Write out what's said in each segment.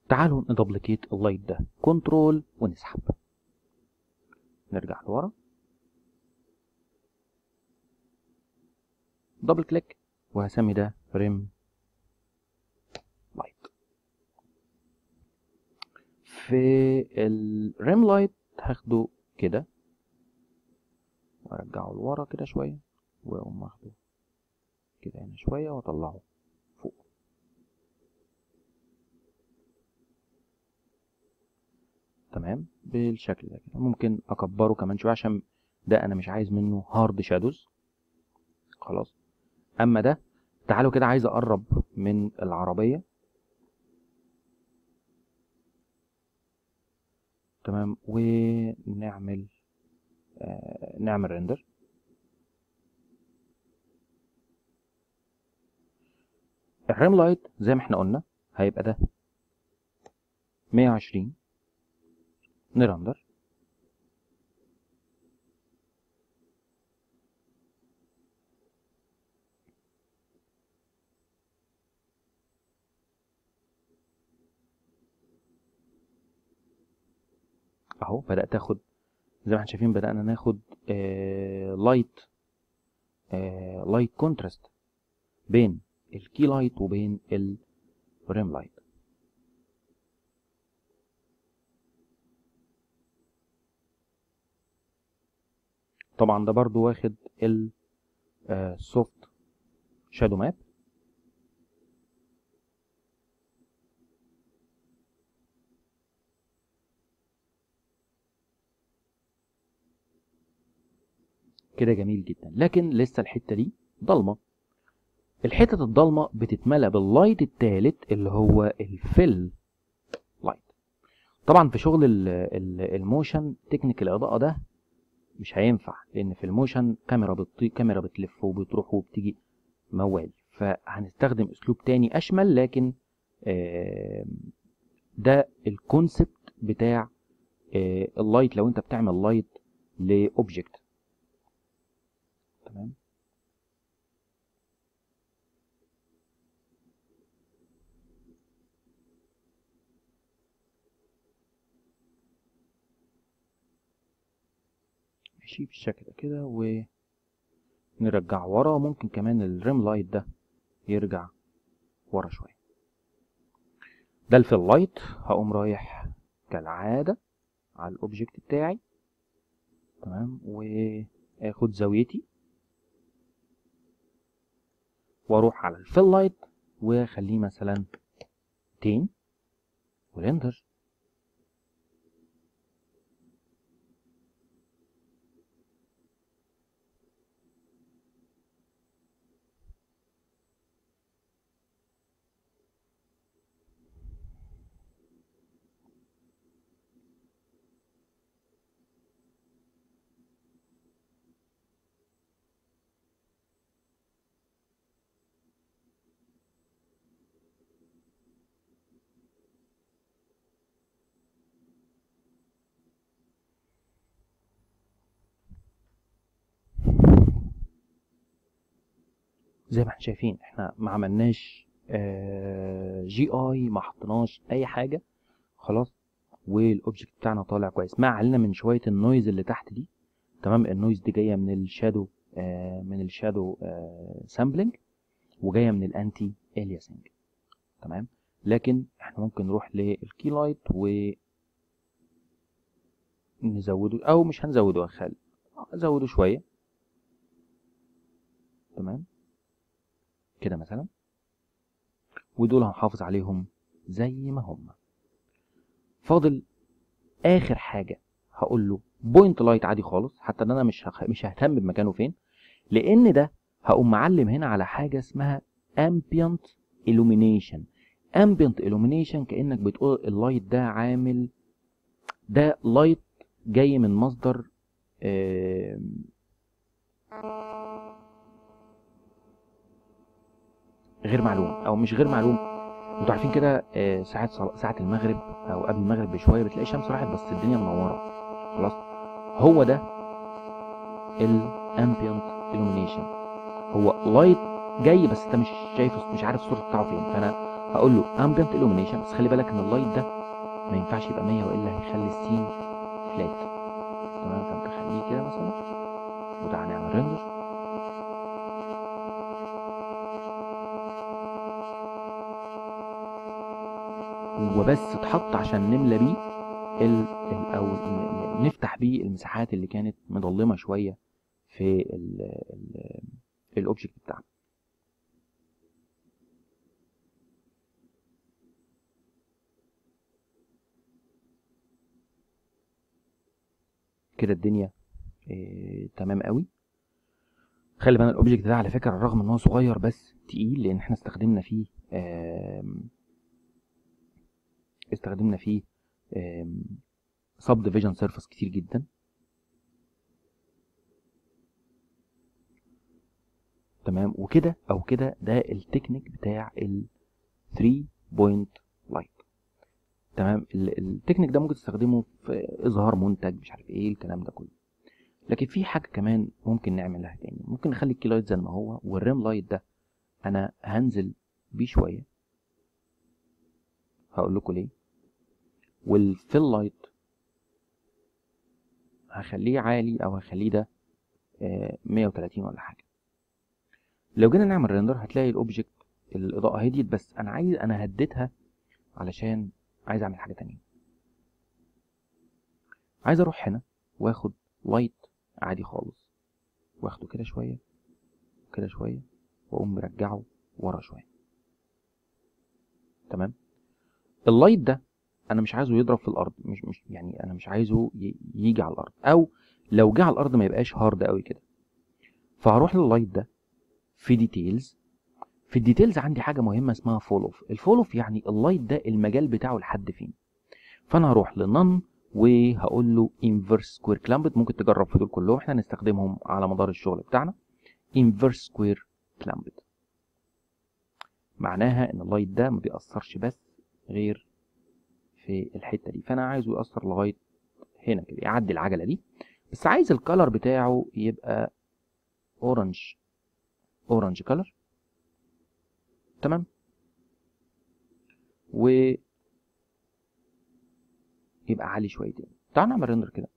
تعالوا ندبليكيت اللايت ده كنترول ونسحب نرجع لورا دبل كليك وهسمي ده ريم لايت في الريم لايت هاخده كده وارجعه لورا كده شويه واقوم واخده كده هنا شويه واطلعه فوق تمام بالشكل ده كده ممكن اكبره كمان شويه عشان ده انا مش عايز منه هارد شادوز خلاص اما ده تعالوا كده عايز اقرب من العربيه تمام ونعمل آه نعمل ريندر الريم لايت زي ما احنا قلنا هيبقى ده 120 نرندر اهو بدأت اخد زي ما احنا شايفين بدأنا ناخد لايت لايت كونتراست بين الكي لايت وبين الريم لايت طبعا ده برضو واخد السوفت شادو ماب كده جميل جدا لكن لسه الحته دي ضلمه الحتة الضلمة بتتملى باللايت التالت اللي هو الفيل لايت طبعا في شغل ال ال الموشن تكنيك الإضاءة ده مش هينفع لأن في الموشن كاميرا بتطي كاميرا بتلف وبتروح وبتيجي موال فهنستخدم أسلوب تاني أشمل لكن ده الكونسبت بتاع اللايت لو أنت بتعمل لايت لأوبجكت تمام ماشي بالشكل ده كده ونرجع ورا ممكن كمان الريم لايت ده يرجع ورا شوية ده الفيل لايت هقوم رايح كالعادة على الاوبجكت بتاعي تمام واخد زاويتي واروح على الفيل لايت واخليه مثلا 200 وريندر زي ما احنا شايفين احنا ما عملناش جي اي ما حطيناش اي حاجه خلاص والاوبجكت بتاعنا طالع كويس ما علينا من شويه النويز اللي تحت دي تمام النويز دي جايه من الشادو آه من الشادو آه سامبلنج وجايه من الانتي الياسنج تمام لكن احنا ممكن نروح للكي لايت و نزوده او مش هنزوده خل ازوده شويه تمام كده مثلا ودول هنحافظ عليهم زي ما هم فاضل اخر حاجه هقول له بوينت لايت عادي خالص حتى ان انا مش هخ... مش ههتم بمكانه فين لان ده هقوم معلم هنا على حاجه اسمها ambient illumination ambient illumination كانك بتقول اللايت ده عامل ده لايت جاي من مصدر آه غير معلوم او مش غير معلوم انتوا عارفين كده آه ساعات صل... ساعه المغرب او قبل المغرب بشويه بتلاقي الشمس راحت بس الدنيا منوره خلاص هو ده الامبيانت illumination هو لايت جاي بس انت مش شايف مش عارف الصوره بتاعه فين فانا هقول له امبيانت illumination بس خلي بالك ان اللايت ده ما ينفعش يبقى 100 والا هيخلي السين فلات تمام فانت خليه كده مثلا وتعالى نعمل ريندر وبس اتحط عشان نملى بيه ال ال او ن- ن- نفتح بيه المساحات اللي كانت مظلمه شويه في الاوبجكت بتاعنا كده الدنيا إيه تمام قوي خلي بالنا الاوبجكت ده على فكره رغم ان هو صغير بس تقيل لان احنا استخدمنا فيه آم، استخدمنا فيه سب ديفيجن سيرفيس كتير جدا تمام وكده او كده ده التكنيك بتاع ال 3 بوينت لايت تمام ال- التكنيك ده ممكن تستخدمه في اظهار منتج مش عارف ايه الكلام ده كله لكن في حاجه كمان ممكن نعملها تاني ممكن نخلي الكي لايت زي ما هو والريم لايت ده انا هنزل بيه شويه هقول لكم ليه والفيل لايت هخليه عالي او هخليه ده آه، 130 ولا حاجه لو جينا نعمل ريندر هتلاقي الاوبجكت الاضاءه هديت بس انا عايز انا هديتها علشان عايز اعمل حاجه تانية عايز اروح هنا واخد لايت عادي خالص واخده كده شويه كده شويه واقوم مرجعه ورا شويه تمام اللايت ده انا مش عايزه يضرب في الارض مش مش يعني انا مش عايزه ي- يجي على الارض او لو جه على الارض ما يبقاش هارد قوي كده فهروح لللايت ده في ديتيلز في الديتيلز عندي حاجه مهمه اسمها فول اوف الفول اوف يعني اللايت ده المجال بتاعه لحد فين فانا هروح لنن وهقول له انفرس سكوير كلامبت ممكن تجرب في دول كلهم احنا هنستخدمهم على مدار الشغل بتاعنا انفرس سكوير كلامبت معناها ان اللايت ده ما بيأثرش بس غير في الحته دي فانا عايزه يأثر لغايه هنا كده يعدي العجله دي بس عايز الكالر بتاعه يبقى اورنج اورنج كالر تمام و يبقى عالي شويتين تعال نعمل ريندر كده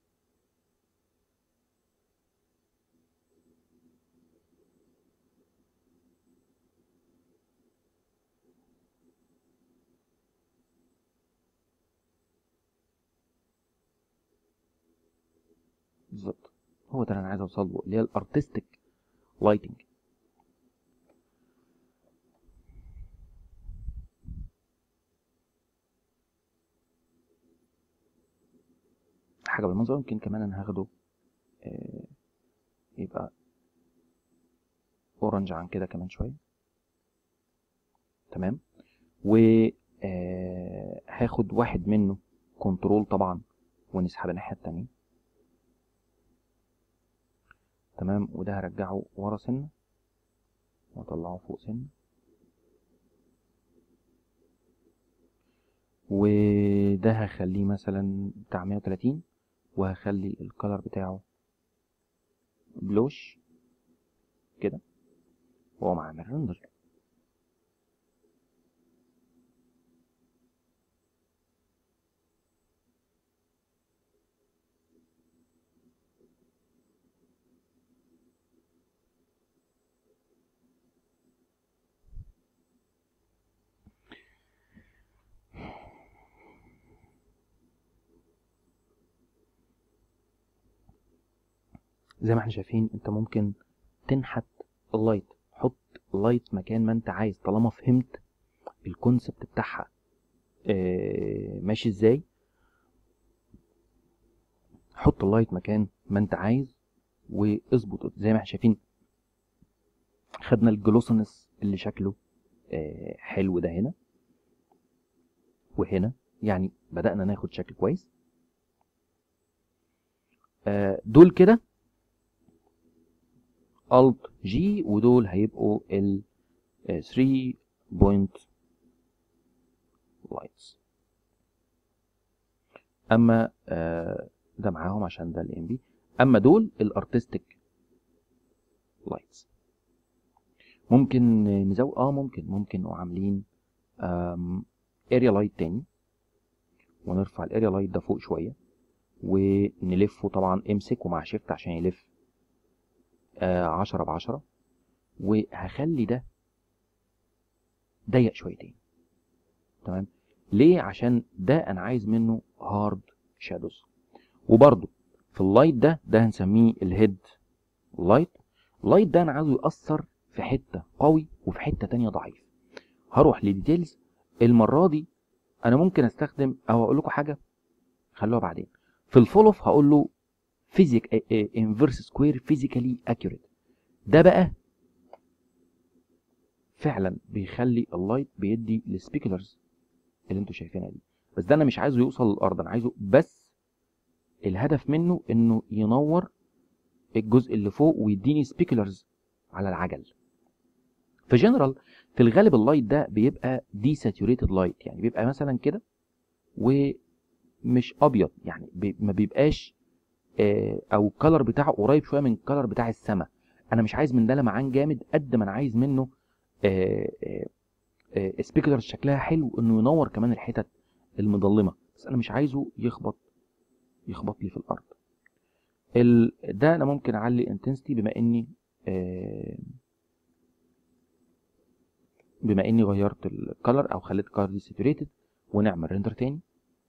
بالظبط هو ده اللي انا عايز اوصل له اللي هي الارتستيك لايتنج حاجه بالمنظر يمكن كمان انا هاخده آه، يبقى اورنج عن كده كمان شويه تمام و آه، هاخد واحد منه كنترول طبعا ونسحب الناحيه التانية تمام وده هرجعه ورا سنه واطلعه فوق سنه وده هخليه مثلا بتاع 130 وهخلي الكلر بتاعه بلوش كده واقوم عامل رندر زي ما احنا شايفين انت ممكن تنحت اللايت حط اللايت مكان ما انت عايز طالما فهمت الكونسبت بتاعها آه، ماشي ازاي حط اللايت مكان ما انت عايز واظبط زي ما احنا شايفين خدنا الجلوسنس اللي شكله آه، حلو ده هنا وهنا يعني بدأنا ناخد شكل كويس آه، دول كده Alt G ودول هيبقوا ال 3 بوينت لايتس اما آه، ده معاهم عشان ده الام بي اما دول الارتستيك لايتس ممكن نزود اه ممكن ممكن وعاملين اريا لايت تاني ونرفع الاريا لايت ده فوق شويه ونلفه طبعا امسك ومع شيفت عشان يلف آه عشرة بعشرة وهخلي ده ضيق شويتين تمام ليه عشان ده انا عايز منه هارد شادوز وبرده في اللايت ده ده هنسميه الهيد لايت اللايت ده انا عايزه يأثر في حتة قوي وفي حتة تانية ضعيف هروح لديتيلز المرة دي انا ممكن استخدم او اقول لكم حاجة خلوها بعدين في الفول اوف هقول له فيزيك انفرس سكوير فيزيكالي اكيوريت ده بقى فعلا بيخلي اللايت بيدي السبيكلرز اللي انتوا شايفينها دي بس ده انا مش عايزه يوصل للارض انا عايزه بس الهدف منه انه ينور الجزء اللي فوق ويديني سبيكلرز على العجل في جنرال في الغالب اللايت ده بيبقى دي ساتوريتد لايت يعني بيبقى مثلا كده ومش ابيض يعني بي ما بيبقاش آه او الكلر بتاعه قريب شويه من الكلر بتاع السماء انا مش عايز من ده لمعان جامد قد ما انا عايز منه آه آه سبيكلر شكلها حلو انه ينور كمان الحتت المظلمه بس انا مش عايزه يخبط يخبط لي في الارض ال... ده انا ممكن اعلي انتنسيتي بما اني آه بما اني غيرت الكالر او خليت الكالر دي ساتوريتد ونعمل ريندر تاني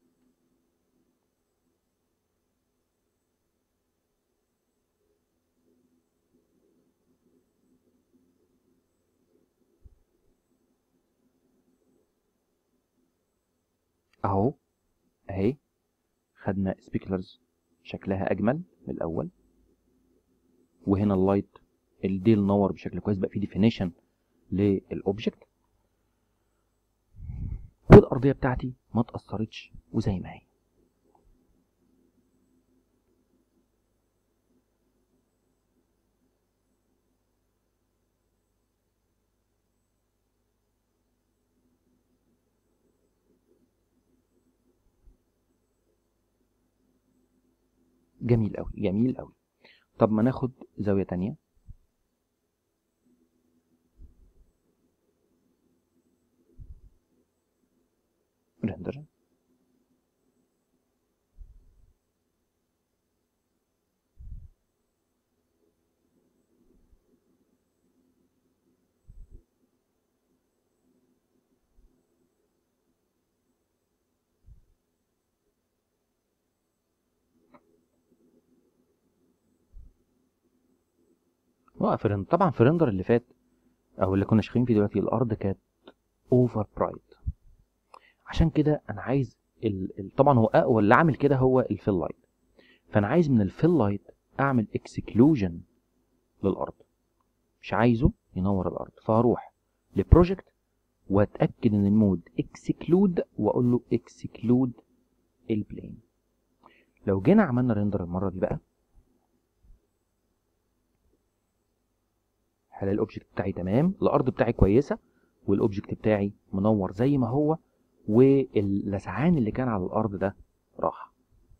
اهو اهي خدنا سبيكلرز شكلها اجمل من الاول وهنا اللايت الديل نور بشكل كويس بقى في ديفينيشن للاوبجكت والارضيه بتاعتي ما اتاثرتش وزي ما هي جميل قوي جميل قوي طب ما ناخد زاويه تانية ريندر اه في رند- طبعا في الريندر اللي فات او اللي كنا شغالين فيه دلوقتي الارض كانت اوفر برايت عشان كده انا عايز ال... ال... طبعا هو اقوى اللي عامل كده هو الفيل لايت فانا عايز من الفيل لايت اعمل اكسكلوجن للارض مش عايزه ينور الارض فهروح لبروجكت واتاكد ان المود اكسكلود واقول له اكسكلود البلين لو جينا عملنا ريندر المره دي بقى هلاقي الاوبجكت بتاعي تمام الارض بتاعي كويسه والاوبجكت بتاعي منور زي ما هو واللسعان اللي كان على الارض ده راح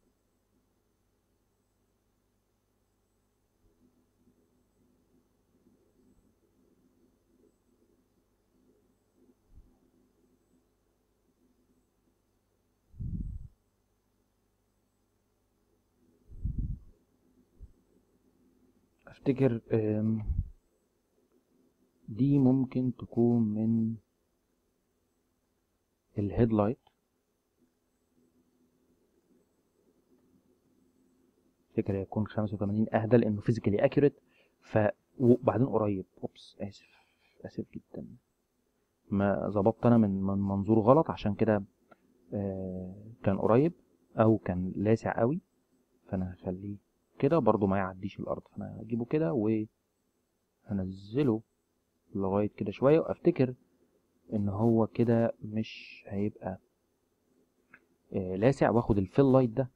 افتكر أم، دي ممكن تكون من الهيدلايت افتكر هيكون 85 اهدى لانه فيزيكالي اكيوريت ف وبعدين قريب اوبس اسف اسف جدا ما ظبطت انا من من منظور غلط عشان كده آه، كان قريب او كان لاسع قوي فانا هخليه كده برضو ما يعديش الارض فانا هجيبه كده وهنزله لغايه كده شويه وافتكر ان هو كده مش هيبقى آه، لاسع واخد الفيل لايت ده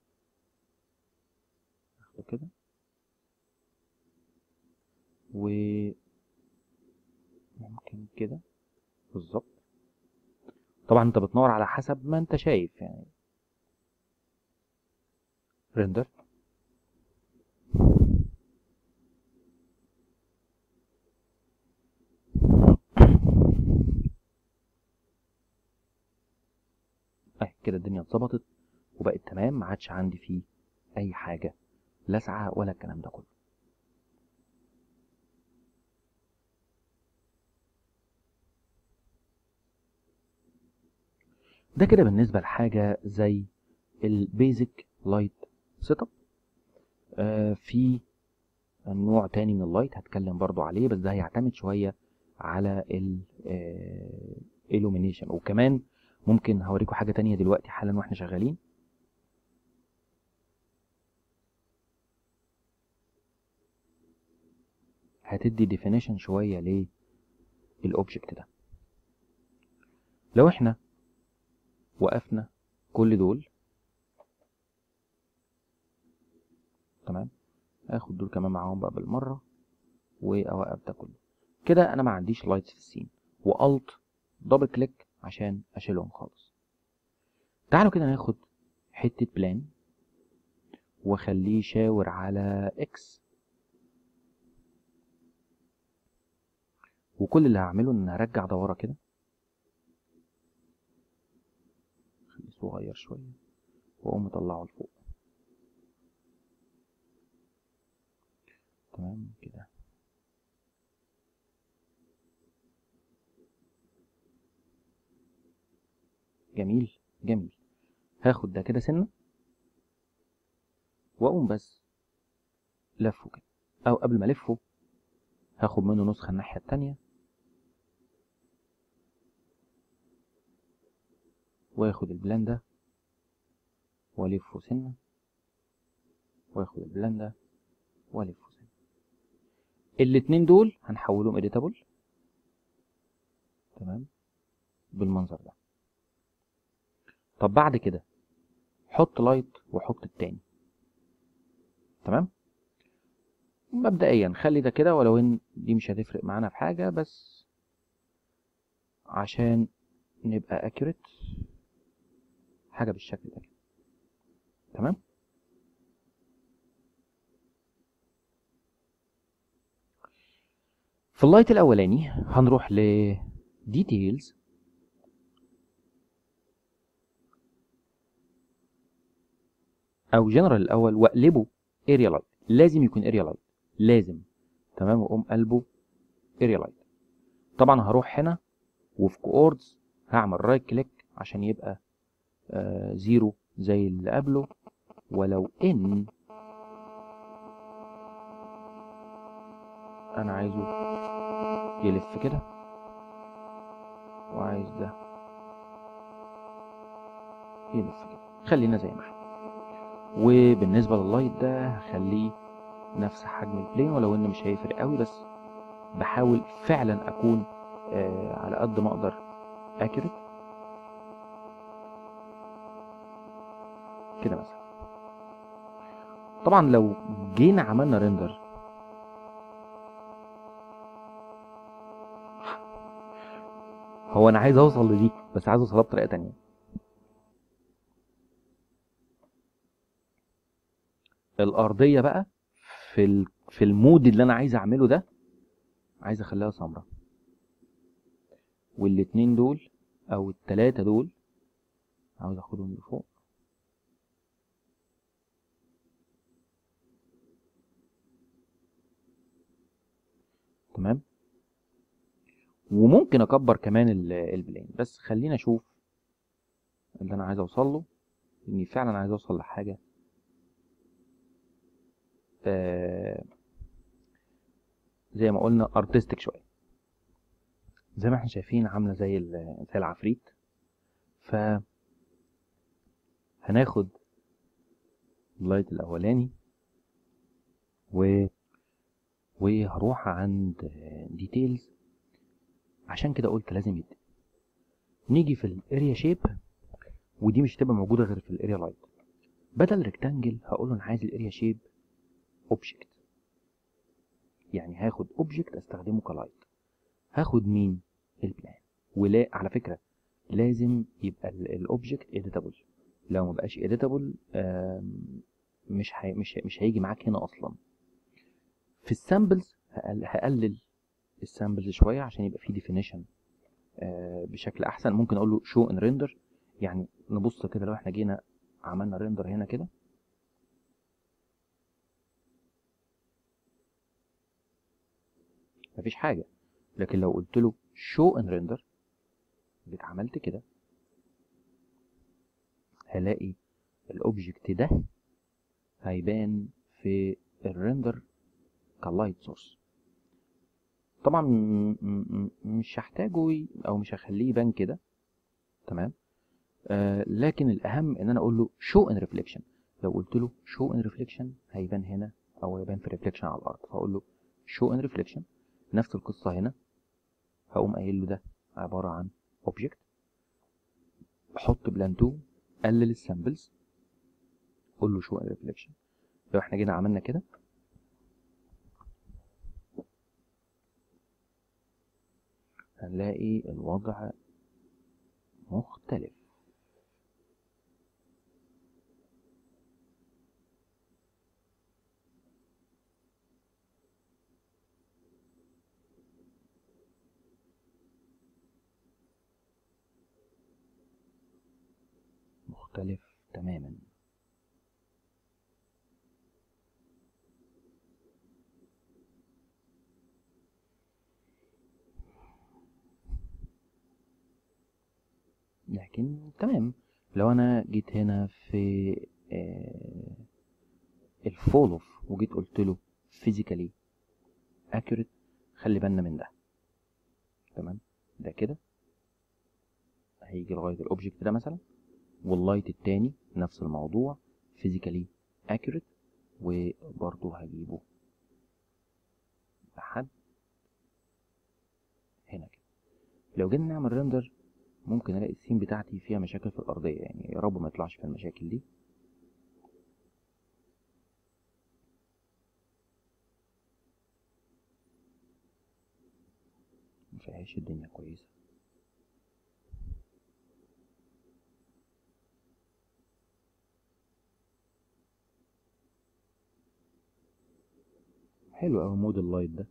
اخده كده و ممكن كده بالظبط طبعا انت بتنور على حسب ما انت شايف يعني ريندر اهي كده الدنيا اتظبطت وبقت تمام ما عادش عندي فيه اي حاجه لسعه ولا الكلام ده كله ده كده بالنسبه لحاجه زي البيزك لايت سيت اب في نوع تاني من اللايت هتكلم برضو عليه بس ده هيعتمد شويه على الالومينيشن وكمان ممكن هوريكم حاجه تانية دلوقتي حالا واحنا شغالين هتدي ديفينيشن شويه للاوبجكت ده لو احنا وقفنا كل دول تمام اخد دول كمان معاهم بقى بالمره واوقف ده كله كده انا ما عنديش لايتس في السين والت دبل كليك عشان اشيلهم خالص تعالوا كده ناخد حته بلان واخليه يشاور على اكس وكل اللي هعمله ان ارجع ده ورا كده خليه صغير شويه واقوم مطلعه لفوق تمام كده جميل جميل هاخد ده كده سنه واقوم بس لفه كده او قبل ما الفه هاخد منه نسخه الناحيه التانية واخد البلان ده والفه سنه واخد البلان ده والفه سنه الاتنين دول هنحولهم اديتابل تمام بالمنظر ده طب بعد كده حط لايت وحط التاني تمام مبدئيا خلي ده كده ولو ان دي مش هتفرق معانا في حاجة بس عشان نبقى اكيوريت حاجة بالشكل ده كده تمام في اللايت الاولاني هنروح ل details او جنرال الاول واقلبه اريا لايت لازم يكون اريا لايت لازم تمام واقوم قلبه اريا لايت طبعا هروح هنا وفي كوردز هعمل رايت كليك عشان يبقى آه زيرو زي اللي قبله ولو ان انا عايزه يلف كده وعايز ده يلف كده خلينا زي ما احنا وبالنسبة لللايت ده هخليه نفس حجم البلين ولو ان مش هيفرق قوي بس بحاول فعلا اكون آه على قد ما اقدر اكيوريت كده مثلا طبعا لو جينا عملنا ريندر هو انا عايز اوصل لدي بس عايز اوصلها بطريقه تانية الارضيه بقى في ال... في المود اللي انا عايز اعمله ده عايز اخليها سمراء والاتنين دول او التلاتة دول عاوز اخدهم لفوق تمام وممكن اكبر كمان البلين بس خلينا اشوف اللي انا عايز اوصل له اني فعلا عايز اوصل لحاجه آه زي ما قلنا ارتستيك شويه زي ما احنا شايفين عامله زي زي العفريت ف هناخد اللايت الاولاني و وهروح عند ديتيلز عشان كده قلت لازم يد نيجي في الاريا شيب ودي مش هتبقى موجوده غير في الاريا لايت بدل ريكتانجل هقول له انا عايز الاريا شيب اوبجكت يعني هاخد اوبجكت استخدمه كلايت هاخد مين البلان ولا على فكره لازم يبقى الاوبجكت اديتابل لو ما بقاش اديتابل مش هي مش مش هيجي معاك هنا اصلا في السامبلز هقلل السامبلز شويه عشان يبقى في ديفينيشن بشكل احسن ممكن اقول له شو ان ريندر يعني نبص كده لو احنا جينا عملنا ريندر هنا كده مفيش حاجة لكن لو قلت له show in render جيت عملت كده هلاقي الاوبجكت ده هيبان في الريندر كلايت سورس طبعا م- م- مش هحتاجه ي- او مش هخليه يبان كده تمام آه لكن الاهم ان انا اقول له show in reflection لو قلت له show in reflection هيبان هنا او هيبان في reflection على الارض فاقول له show in reflection نفس القصه هنا هقوم قايل له ده عباره عن object حط بلان 2 قلل السامبلز قول له show in reflection لو احنا جينا عملنا كده هنلاقي الوضع مختلف مختلف تماما لكن تمام لو انا جيت هنا في آه الفول اوف وجيت قلت له physically accurate خلي بالنا من ده تمام ده كده هيجي لغايه الاوبجكت ده مثلا واللايت التاني نفس الموضوع physically accurate وبرضه هجيبه لحد هنا كده لو جينا نعمل ريندر ممكن الاقي السين بتاعتي فيها مشاكل في الارضيه يعني يا رب ما يطلعش في المشاكل دي مفيهاش الدنيا كويسه حلو اوي مود اللايت ده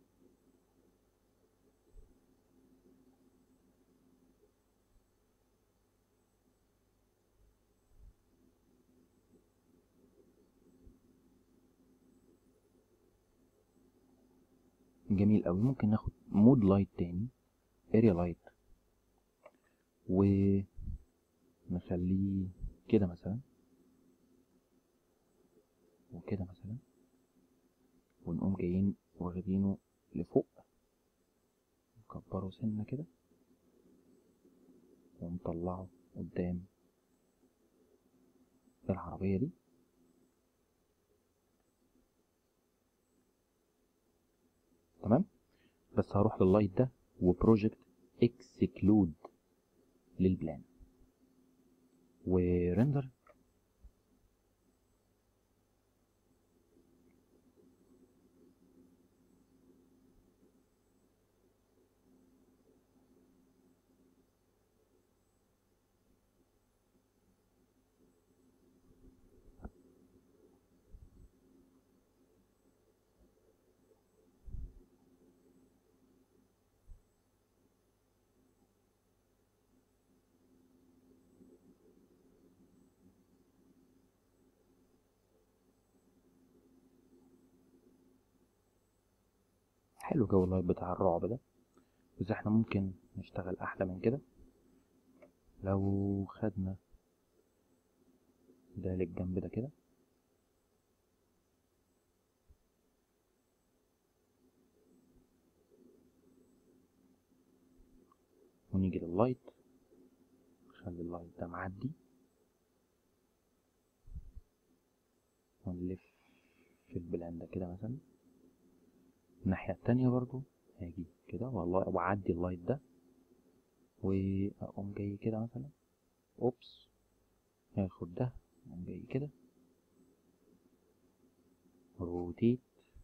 جميل قوي ممكن ناخد مود لايت تاني اريا لايت ونخليه كده مثلا وكده مثلا ونقوم جايين واخدينه لفوق نكبره سنة كده ونطلعه قدام العربية دي تمام بس هروح لللايت ده وبروجكت اكسكلود للبلان وريندر حلو جو اللايت بتاع الرعب ده بس احنا ممكن نشتغل احلى من كده لو خدنا ده للجنب ده كده ونيجي لللايت نخلي اللايت ده معدي ونلف في البلان ده كده مثلا الناحية التانية برضو هاجي كده والله وأعدي اللايت ده وأقوم جاي كده مثلا أوبس هاخد ده أقوم جاي كده روتيت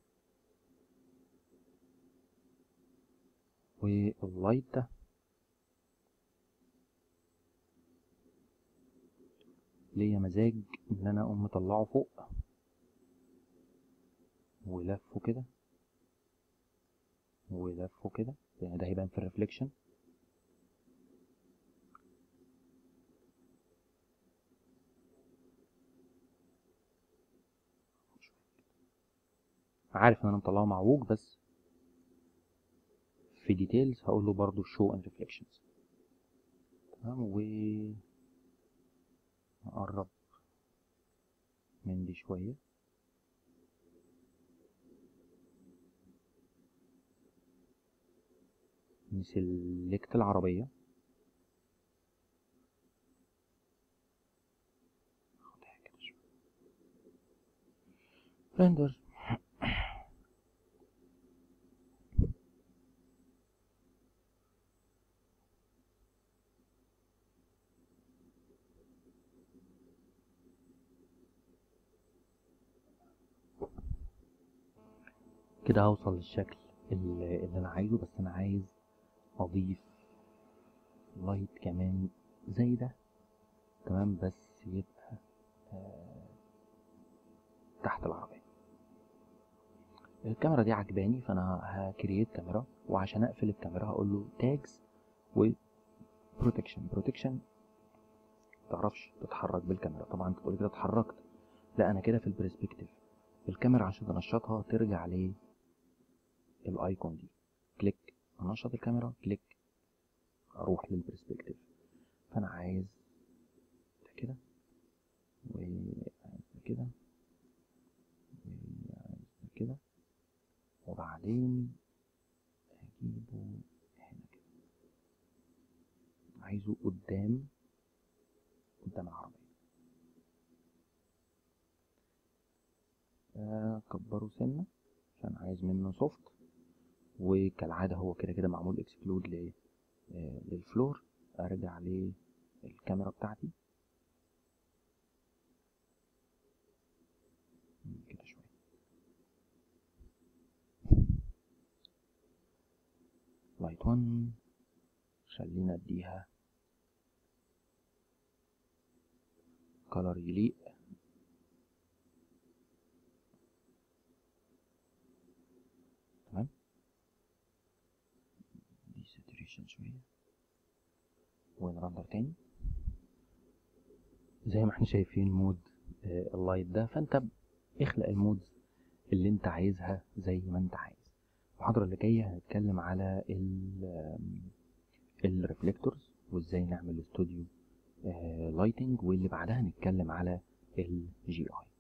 واللايت ده ليا مزاج ان انا اقوم مطلعه فوق ولفه كده ولفه كده لان ده هيبان في الريفليكشن عارف ان انا مطلعه معوج بس في ديتيلز هقول له برضو show and reflections تمام و نقرب من دي شوية نسلكت العربية ناخدها كده شوية. ريندر كده هوصل للشكل اللي اللي انا عايزه بس انا عايز اضيف لايت كمان زي ده تمام بس يبقى آه تحت العربية الكاميرا دي عجباني فانا هكرييت كاميرا وعشان اقفل الكاميرا هقول له تاجز و بروتكشن بروتكشن متعرفش تتحرك بالكاميرا طبعا انت تقول كده اتحركت لا انا كده في البرسبكتيف الكاميرا عشان تنشطها ترجع ل الايكون دي كليك انشط الكاميرا كليك اروح للبرسبكتيف فانا عايز ده كده وعايز ده كده وعايز ده كده وبعدين اجيبه هنا كده عايزه قدام قدام العربية اكبره سنة عشان عايز منه سوفت وكالعادة هو كده كده معمول اكسكلود ل آه، للفلور ارجع للكاميرا بتاعتي كده شوية لايت 1 خلينا اديها كولر يليق تمام دي ساتوريشن شوية ونرندر تاني زي ما احنا شايفين مود آه، اللايت ده فانت اخلق المودز اللي انت عايزها زي ما انت عايز المحاضرة اللي جاية هنتكلم على الريفلكتورز وازاي نعمل استوديو لايتنج واللي بعدها هنتكلم على الجي اي